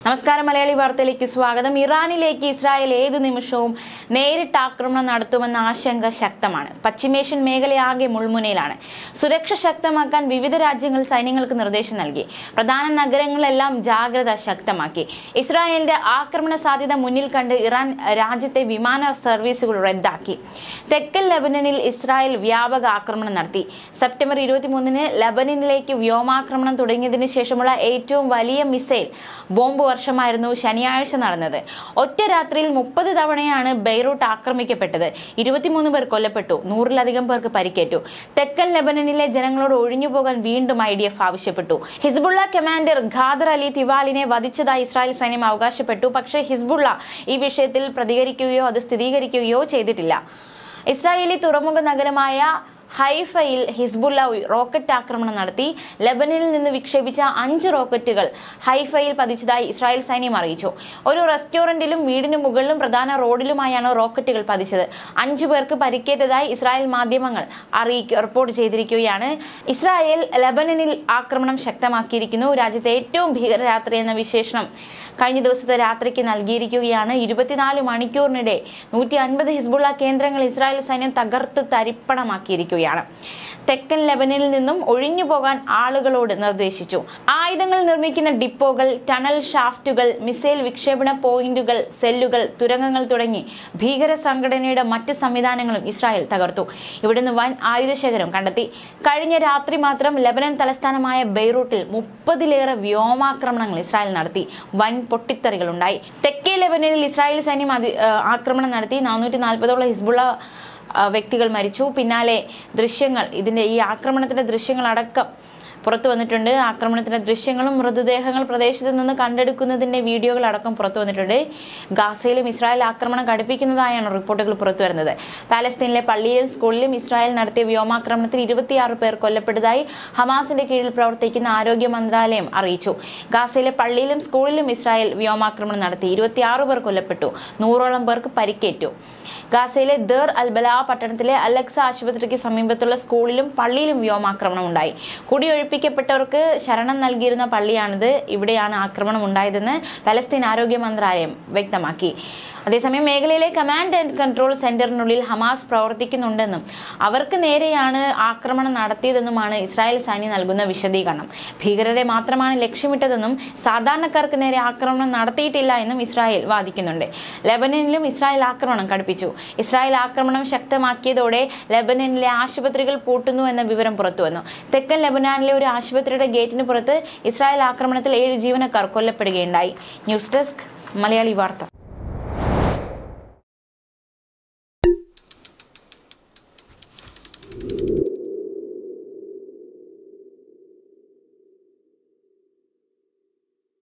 നമസ്കാരം മലയാളി വാർത്തയിലേക്ക് സ്വാഗതം ഇറാനിലേക്ക് ഇസ്രായേൽ ഏതു നിമിഷവും നേരിട്ട് ആക്രമണം നടത്തുമെന്ന ആശങ്ക ശക്തമാണ് പശ്ചിമേഷ്യൻ മേഖലയാകെ മുൾമുനയിലാണ് സുരക്ഷ ശക്തമാക്കാൻ വിവിധ രാജ്യങ്ങൾ സൈന്യങ്ങൾക്ക് നിർദ്ദേശം നൽകി പ്രധാന നഗരങ്ങളെല്ലാം ജാഗ്രത ശക്തമാക്കി ഇസ്രായേലിന്റെ ആക്രമണ സാധ്യത മുന്നിൽ കണ്ട് ഇറാൻ രാജ്യത്തെ വിമാന സർവീസുകൾ റദ്ദാക്കി തെക്കൻ ലെബനനിൽ ഇസ്രായേൽ വ്യാപക ആക്രമണം നടത്തി സെപ്റ്റംബർ ഇരുപത്തിമൂന്നിന് ലെബനനിലേക്ക് വ്യോമാക്രമണം തുടങ്ങിയതിനു ശേഷമുള്ള ഏറ്റവും വലിയ മിസൈൽ ബോംബ് വർഷമായിരുന്നു ശനിയാഴ്ച നടന്നത് ഒറ്റ രാത്രിയിൽ മുപ്പത് തവണയാണ് ബെയ്റൂട്ട് ആക്രമിക്കപ്പെട്ടത് ഇരുപത്തിമൂന്ന് പേർ കൊല്ലപ്പെട്ടു നൂറിലധികം പേർക്ക് പരിക്കേറ്റു തെക്കൻ ലെബനനിലെ ജനങ്ങളോട് ഒഴിഞ്ഞുപോകാൻ വീണ്ടും ഐ ഡി എഫ് ആവശ്യപ്പെട്ടു ഹിസ്ബുള്ള കമാൻഡർ ഖാദർ അലി തിവാലിനെ വധിച്ചതായി ഇസ്രായേൽ സൈന്യം അവകാശപ്പെട്ടു പക്ഷേ ഹിസ്ബുള്ള ഈ വിഷയത്തിൽ പ്രതികരിക്കുകയോ അത് സ്ഥിരീകരിക്കുകയോ ചെയ്തിട്ടില്ല ഇസ്രായേലി തുറമുഖ നഗരമായ ഹൈഫയിൽ ഹിസ്ബുള്ള റോക്കറ്റ് ആക്രമണം നടത്തി ലെബനനിൽ നിന്ന് വിക്ഷേപിച്ച അഞ്ച് റോക്കറ്റുകൾ ഹൈഫയിൽ പതിച്ചതായി ഇസ്രായേൽ സൈന്യം അറിയിച്ചു ഒരു റെസ്റ്റോറന്റിലും വീടിന് മുകളിലും പ്രധാന റോഡിലുമായാണ് റോക്കറ്റുകൾ പതിച്ചത് അഞ്ചു പേർക്ക് പരിക്കേറ്റതായി ഇസ്രായേൽ മാധ്യമങ്ങൾ അറിയിക്ക റിപ്പോർട്ട് ചെയ്തിരിക്കുകയാണ് ഇസ്രായേൽ ലെബനനിൽ ആക്രമണം ശക്തമാക്കിയിരിക്കുന്നു രാജ്യത്തെ ഏറ്റവും ഭീകരരാത്രി എന്ന വിശേഷണം കഴിഞ്ഞ ദിവസത്തെ രാത്രിക്ക് നൽകിയിരിക്കുകയാണ് ഇരുപത്തിനാല് മണിക്കൂറിനിടെ നൂറ്റി അൻപത് ഹിസ്ബുള്ള കേന്ദ്രങ്ങൾ ഇസ്രായേൽ സൈന്യം തകർത്ത് തരിപ്പണമാക്കിയിരിക്കുകയാണ് തെക്കൻ ലെബനിൽ നിന്നും ഒഴിഞ്ഞു പോകാൻ ആളുകളോട് നിർദ്ദേശിച്ചു ആയുധങ്ങൾ നിർമ്മിക്കുന്ന ഡിപ്പോകൾ ടണൽ ഷാഫ്റ്റുകൾ മിസൈൽ വിക്ഷേപണ പോയിന്റുകൾ സെല്ലുകൾ തുരങ്കങ്ങൾ തുടങ്ങി ഭീകര സംഘടനയുടെ മറ്റ് സംവിധാനങ്ങളും ഇസ്രായേൽ തകർത്തു ഇവിടുന്ന് വൻ ആയുധശേഖരം കണ്ടെത്തി കഴിഞ്ഞ രാത്രി മാത്രം ലെബനൻ തലസ്ഥാനമായ ബെയ്റൂട്ടിൽ മുപ്പതിലേറെ വ്യോമാക്രമണങ്ങൾ ഇസ്രായേൽ നടത്തി വൻ പൊട്ടിത്തെറികൾ ഉണ്ടായി തെക്കേ ലെബനനിൽ ഇസ്രായേൽ സൈന്യം അതി ആ, ആക്രമണം നടത്തി നാനൂറ്റി നാൽപ്പതോളം ഹിസ്ബുള്ള ആ, വ്യക്തികൾ മരിച്ചു പിന്നാലെ ദൃശ്യങ്ങൾ ഇതിന്റെ ഈ ആക്രമണത്തിന്റെ ദൃശ്യങ്ങൾ അടക്കം പുറത്തു വന്നിട്ടുണ്ട് ആക്രമണത്തിന്റെ ദൃശ്യങ്ങളും മൃതദേഹങ്ങൾ പ്രദേശത്ത് നിന്ന് കണ്ടെടുക്കുന്നതിന്റെ വീഡിയോകൾ അടക്കം പുറത്തു വന്നിട്ടുണ്ട് ഗാസയിലും ഇസ്രായേൽ ആക്രമണം കടുപ്പിക്കുന്നതായാണ് റിപ്പോർട്ടുകൾ പുറത്തു വരുന്നത് പാലസ്തീനിലെ പള്ളിയിലും സ്കൂളിലും ഇസ്രായേൽ നടത്തിയ വ്യോമാക്രമണത്തിൽ ഇരുപത്തിയാറ് പേർ കൊല്ലപ്പെട്ടതായി ഹമാസിന്റെ കീഴിൽ പ്രവർത്തിക്കുന്ന ആരോഗ്യ മന്ത്രാലയം അറിയിച്ചു ഗാസയിലെ പള്ളിയിലും സ്കൂളിലും ഇസ്രായേൽ വ്യോമാക്രമണം നടത്തി ഇരുപത്തിയാറ് പേർ കൊല്ലപ്പെട്ടു നൂറോളം പേർക്ക് പരിക്കേറ്റു ഗാസയിലെ ദർ അൽബല പട്ടണത്തിലെ അലക്സ ആശുപത്രിക്ക് സമീപത്തുള്ള സ്കൂളിലും പള്ളിയിലും വ്യോമാക്രമണം ഉണ്ടായി കുടിയൊഴിപ്പിക്കപ്പെട്ടവർക്ക് ശരണം നൽകിയിരുന്ന പള്ളിയാണിത് ഇവിടെയാണ് ആക്രമണം ഉണ്ടായതെന്ന് പലസ്തീൻ ആരോഗ്യ മന്ത്രാലയം വ്യക്തമാക്കി അതേസമയം മേഖലയിലെ കമാൻഡ് ആൻഡ് കൺട്രോൾ സെന്ററിനുള്ളിൽ ഹമാസ് പ്രവർത്തിക്കുന്നുണ്ടെന്നും അവർക്ക് നേരെയാണ് ആക്രമണം നടത്തിയതെന്നുമാണ് ഇസ്രായേൽ സൈന്യം നൽകുന്ന വിശദീകരണം ഭീകരരെ മാത്രമാണ് ലക്ഷ്യമിട്ടതെന്നും സാധാരണക്കാർക്ക് നേരെ ആക്രമണം നടത്തിയിട്ടില്ല എന്നും ഇസ്രായേൽ വാദിക്കുന്നുണ്ട് ലെബനനിലും ഇസ്രായേൽ ആക്രമണം കടുപ്പിച്ചു ഇസ്രായേൽ ആക്രമണം ശക്തമാക്കിയതോടെ ലെബനനിലെ ആശുപത്രികൾ പൂട്ടുന്നു എന്ന വിവരം പുറത്തുവന്നു തെക്കൻ ലെബനാനിലെ ഒരു ആശുപത്രിയുടെ ഗേറ്റിന് പുറത്ത് ഇസ്രായേൽ ആക്രമണത്തിൽ ഏഴ് ജീവനക്കാർ കൊല്ലപ്പെടുകയുണ്ടായി ന്യൂസ് ഡെസ്ക് മലയാളി വാർത്ത